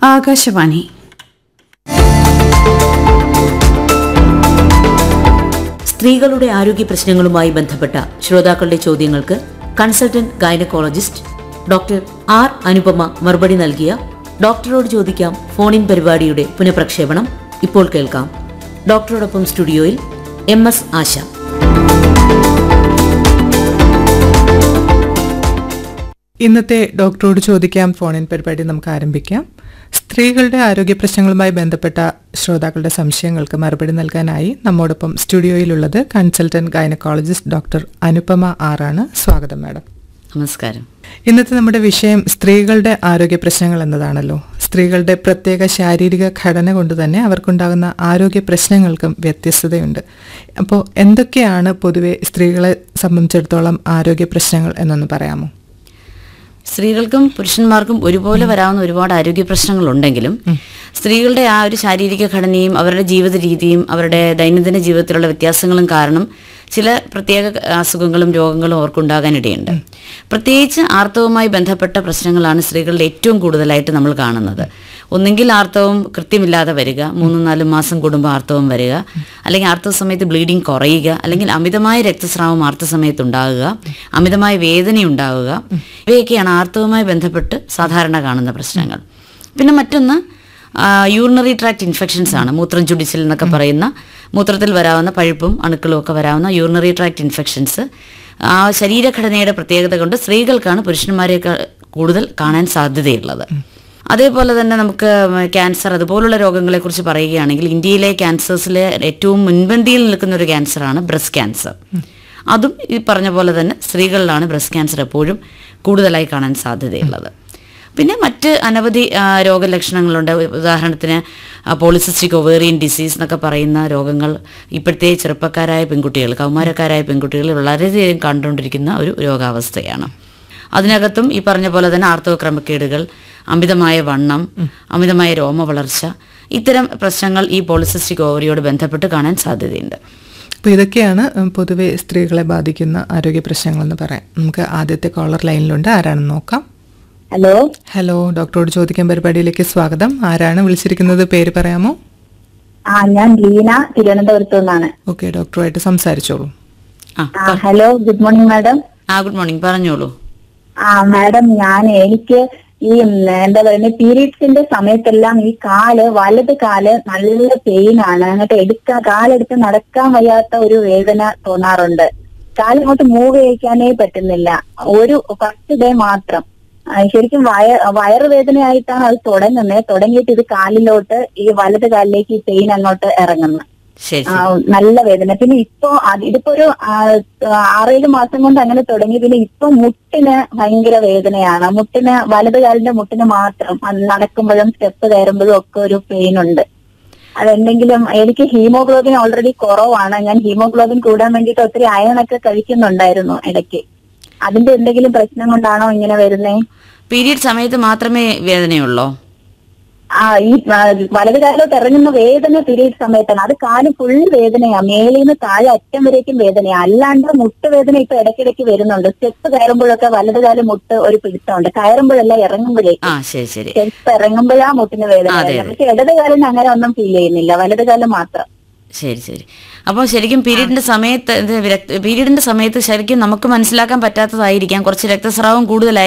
ആകാശവാണി സ്ത്രീകളുടെ ആരോഗ്യ പ്രശ്നങ്ങളുമായി ബന്ധപ്പെട്ട ശ്രോതാക്കളുടെ ചോദ്യങ്ങൾക്ക് consultant gynaecologist doctor R Anupama മറുപടി നൽകിയ ഡോക്ടറോട് ചോദിക്കാം ഫോണിൻ പരിപാടിയുടെ പുനഃപ്രക്ഷേപണം ഇപ്പോൾ കേൾക്കാം ഡോക്ടറോടൊപ്പം സ്റ്റുഡിയോയിൽ എം എസ് ആശ ഇന്നത്തെ ഡോക്ടറോട് ചോദിക്കാം ഫോണിൻ പരിപാടി നമുക്ക് ആരംഭിക്കാം സ്ത്രീകളുടെ ആരോഗ്യ പ്രശ്നങ്ങളുമായി ബന്ധപ്പെട്ട ശ്രോതാക്കളുടെ സംശയങ്ങൾക്ക് മറുപടി നൽകാനായി നമ്മോടൊപ്പം സ്റ്റുഡിയോയിലുള്ളത് കൺസൾട്ടന്റ് ഗൈനക്കോളജിസ്റ്റ് ഡോക്ടർ അനുപമ ആറാണ് സ്വാഗതം മാഡം നമസ്കാരം ഇന്നത്തെ നമ്മുടെ വിഷയം സ്ത്രീകളുടെ ആരോഗ്യ പ്രശ്നങ്ങൾ എന്നതാണല്ലോ സ്ത്രീകളുടെ പ്രത്യേക ശാരീരിക ഘടന കൊണ്ട് തന്നെ അവർക്കുണ്ടാകുന്ന ആരോഗ്യ പ്രശ്നങ്ങൾക്കും വ്യത്യസ്തതയുണ്ട് അപ്പോൾ എന്തൊക്കെയാണ് പൊതുവെ സ്ത്രീകളെ സംബന്ധിച്ചിടത്തോളം ആരോഗ്യ പ്രശ്നങ്ങൾ എന്നൊന്ന് പറയാമോ സ്ത്രീകൾക്കും പുരുഷന്മാർക്കും ഒരുപോലെ വരാവുന്ന ഒരുപാട് ആരോഗ്യ പ്രശ്നങ്ങളുണ്ടെങ്കിലും സ്ത്രീകളുടെ ആ ഒരു ശാരീരിക ഘടനയും അവരുടെ ജീവിത രീതിയും അവരുടെ ദൈനംദിന ജീവിതത്തിലുള്ള വ്യത്യാസങ്ങളും കാരണം ചില പ്രത്യേക അസുഖങ്ങളും രോഗങ്ങളും അവർക്കുണ്ടാകാനിടയുണ്ട് പ്രത്യേകിച്ച് ആർത്തവവുമായി ബന്ധപ്പെട്ട പ്രശ്നങ്ങളാണ് സ്ത്രീകളുടെ ഏറ്റവും കൂടുതലായിട്ട് നമ്മൾ കാണുന്നത് ഒന്നെങ്കിൽ ആർത്തവം കൃത്യമില്ലാതെ വരിക മൂന്നും നാലും മാസം കൂടുമ്പോൾ ആർത്തവം വരിക അല്ലെങ്കിൽ ആർത്തവ സമയത്ത് ബ്ലീഡിങ് കുറയുക അല്ലെങ്കിൽ അമിതമായ രക്തസ്രാവം ആർത്തവ സമയത്ത് ഉണ്ടാകുക അമിതമായ വേദന ഉണ്ടാവുക ഇവയൊക്കെയാണ് ആർത്തവവുമായി ബന്ധപ്പെട്ട് സാധാരണ കാണുന്ന പ്രശ്നങ്ങൾ പിന്നെ മറ്റൊന്ന് യൂറിനറി ട്രാക്ട് ഇൻഫെക്ഷൻസ് ആണ് മൂത്രം ചുടിച്ചിൽ എന്നൊക്കെ പറയുന്ന മൂത്രത്തിൽ വരാവുന്ന പഴുപ്പും അണുക്കളും ഒക്കെ വരാവുന്ന യൂറിനറി ട്രാക്ട് ഇൻഫെക്ഷൻസ് ആ ശരീരഘടനയുടെ പ്രത്യേകത കൊണ്ട് സ്ത്രീകൾക്കാണ് പുരുഷന്മാരെക്കാൾ കൂടുതൽ കാണാൻ സാധ്യതയുള്ളത് അതേപോലെ തന്നെ നമുക്ക് ക്യാൻസർ അതുപോലുള്ള രോഗങ്ങളെക്കുറിച്ച് പറയുകയാണെങ്കിൽ ഇന്ത്യയിലെ ക്യാൻസേഴ്സിലെ ഏറ്റവും മുൻപന്തിയിൽ നിൽക്കുന്ന ഒരു ക്യാൻസറാണ് ബ്രസ്റ്റ് ക്യാൻസർ അതും ഈ പറഞ്ഞ പോലെ തന്നെ സ്ത്രീകളിലാണ് ബ്രസ്റ്റ് ക്യാൻസർ എപ്പോഴും കൂടുതലായി കാണാൻ സാധ്യതയുള്ളത് പിന്നെ മറ്റ് അനവധി ആ, രോഗലക്ഷണങ്ങളുണ്ട് ഉദാഹരണത്തിന് പോളിസിസ്റ്റിക് ഒവേറിയൻ ഡിസീസ് എന്നൊക്കെ പറയുന്ന രോഗങ്ങൾ ഇപ്പോഴത്തെ ചെറുപ്പക്കാരായ പെൺകുട്ടികൾ കൗമാരക്കാരായ പെൺകുട്ടികൾ വളരെയധികം കണ്ടുകൊണ്ടിരിക്കുന്ന ഒരു രോഗാവസ്ഥയാണ് അതിനകത്തും ഈ പറഞ്ഞ പോലെ തന്നെ ആർത്തവ ക്രമക്കേടുകൾ അമിതമായ വണ്ണം അമിതമായ രോമ വളർച്ച ഇത്തരം പ്രശ്നങ്ങൾ ഈ പോളിസിസ്റ്റിക് ഓവറിയോട് ബന്ധപ്പെട്ട് കാണാൻ സാധ്യതയുണ്ട് അപ്പോൾ ഇതൊക്കെയാണ് ഉം, പൊതുവെ സ്ത്രീകളെ ബാധിക്കുന്ന ആരോഗ്യ പ്രശ്നങ്ങളെന്ന് പറയാം നമുക്ക് ആദ്യത്തെ കോളർ ലൈനിലുണ്ട് ആരാണെന്ന് നോക്കാം ഹലോ ഹലോ ഡോക്ടറോട് ചോദിക്കാൻ പരിപാടിയിലേക്ക് സ്വാഗതം ആരാണ് വിളിച്ചിരിക്കുന്നത് പേര് പറയാമോ ആ ഞാൻ ലീന തിരുവനന്തപുരത്തു നിന്നാണ് ഓക്കെ ഡോക്ടറുമായിട്ട് സംസാരിച്ചോളൂ ആ ആ ഹലോ ഗുഡ് മോർണിംഗ് മാഡം ആ ഗുഡ് മോർണിംഗ് പറഞ്ഞോളൂ ആ മാഡം ഞാൻ എനിക്ക് ഈ ഉം, എന്താ പറയുന്നത് പീരീഡ്സിന്റെ സമയത്തെല്ലാം ഈ കാല് വലത് കാല് നല്ല പെയിൻ ആണ് അങ്ങോട്ട് എടുക്കാൻ കാലെടുത്ത് നടക്കാൻ വയ്യാത്ത ഒരു വേദന തോന്നാറുണ്ട് കാലിങ്ങോട്ട് മൂവ് ചെയ്യിക്കാനേ പറ്റുന്നില്ല ഒരു ഫസ്റ്റ് ഡേ മാത്രം ആ, ശരിക്കും വയ വയറുവേദനയായിട്ടാണ് അത് തുടങ്ങുന്നത് തുടങ്ങിയിട്ട് ഇത് കാലിലോട്ട് ഈ വലത് കാലിലേക്ക് ഈ പെയിൻ അങ്ങോട്ട് ഇറങ്ങുന്നു ശരി ആ, ശരി നല്ല വേദന പിന്നെ ഇപ്പൊ അത് ഇതിപ്പോ ഒരു ആ, ആറേഴ് മാസം കൊണ്ട് അങ്ങനെ തുടങ്ങി പിന്നെ ഇപ്പൊ മുട്ടിന് ഭയങ്കര വേദനയാണ് മുട്ടിന് വലത് കാലിന്റെ മുട്ടിന് മാത്രം അത് നടക്കുമ്പോഴും സ്റ്റെപ്പ് കയറുമ്പോഴും ഒക്കെ ഒരു പെയിൻ ഉണ്ട് അതെന്തെങ്കിലും എനിക്ക് ഹീമോഗ്ലോബിൻ ഓൾറെഡി കുറവാണ് ഞാൻ ഹീമോഗ്ലോബിൻ കൂടാൻ വേണ്ടിയിട്ട് ഒത്തിരി അയണൊക്കെ കഴിക്കുന്നുണ്ടായിരുന്നു ഇടയ്ക്ക് അതിന്റെ എന്തെങ്കിലും പ്രശ്നം കൊണ്ടാണോ ഇങ്ങനെ വരുന്നേ പീരീഡ് സമയത്ത് മാത്രമേ വേദനയുള്ളോ ആ ഈ ആ, വലത് കാലിലോട്ട് ഇറങ്ങുന്ന വേദന പീരീഡ് സമയത്താണ് അത് കാല് ഫുൾ വേദനയാ മേലിൽ നിന്ന് താഴെ അറ്റം വരേക്കും വേദനയാ അല്ലാണ്ട് മുട്ട് വേദന ഇപ്പൊ ഇടയ്ക്കിടയ്ക്ക് വരുന്നുണ്ട് സ്റ്റെപ്പ് കയറുമ്പോഴൊക്കെ വലത് കാല് മുട്ട് ഒരു പിടുത്തമുണ്ട് കയറുമ്പോഴല്ല ഇറങ്ങുമ്പോഴേ ആ ശരി ശരി സ്റ്റെപ്പ് ഇറങ്ങുമ്പോഴാ മുട്ടിന് വേദന അതെ, വരുന്നത്. പക്ഷെ ഇടത് കാലിന് അങ്ങനെ ഒന്നും ഫീൽ ചെയ്യുന്നില്ല വലത് കാലം മാത്രം ശരി ശരി അപ്പോൾ ശരിക്കും പീരീഡിന്റെ സമയത്ത് ഇത് രക്ത- പീരീഡിന്റെ സമയത്ത് ശരിക്കും നമുക്ക് മനസ്സിലാക്കാൻ പറ്റാത്തതായിരിക്കാം കുറച്ച് രക്തസ്രാവം കൂടുതലായി